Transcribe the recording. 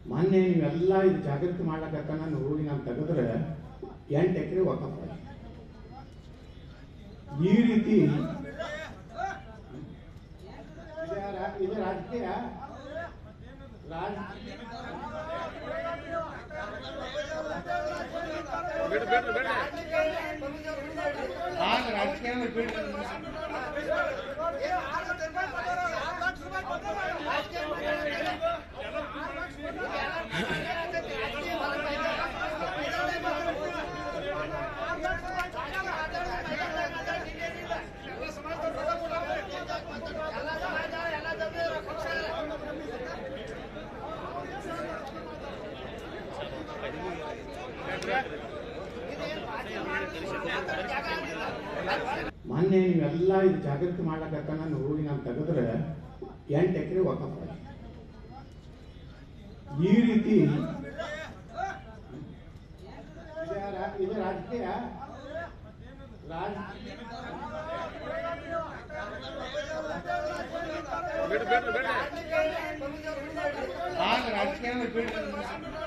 ಮೊನ್ನೆ ನೀವೆಲ್ಲ ಇದು ಜಾಗೃತಿ ಮಾಡ್ಲಕ್ಕ ನಾನು ಹೋಗಿ ನಾನು ತೆಗೆದ್ರೆ ಎಂಟು ಎಕರೆ ಒಕ್ಕಪ್ಪ ಈ ರೀತಿ ಇದು ರಾ- ಇದು ರಾಜಕೀಯ ರಾಜ ಆಗ ರಾಜಕೀಯ ಬಿಡ್ರಿ ಮೊನ್ನೆ ನೀವೆಲ್ಲ ಇದು ಜಾಗೃತಿ ಮಾಡ್ಲಕ್ಕ ನಾನು ಹೋಗಿ ನಾನು ತೆಗೆದ್ರೆ ಎಂಟು ಎಕರೆ ಒಕ್ಕಪ್ಪ ಈ ರೀತಿ ಇದು ರಾ- ಇದು ರಾಜಕೀಯ ರಾಜ ಆಗ ರಾಜಕೀಯ ಬಿಡ್ರಿ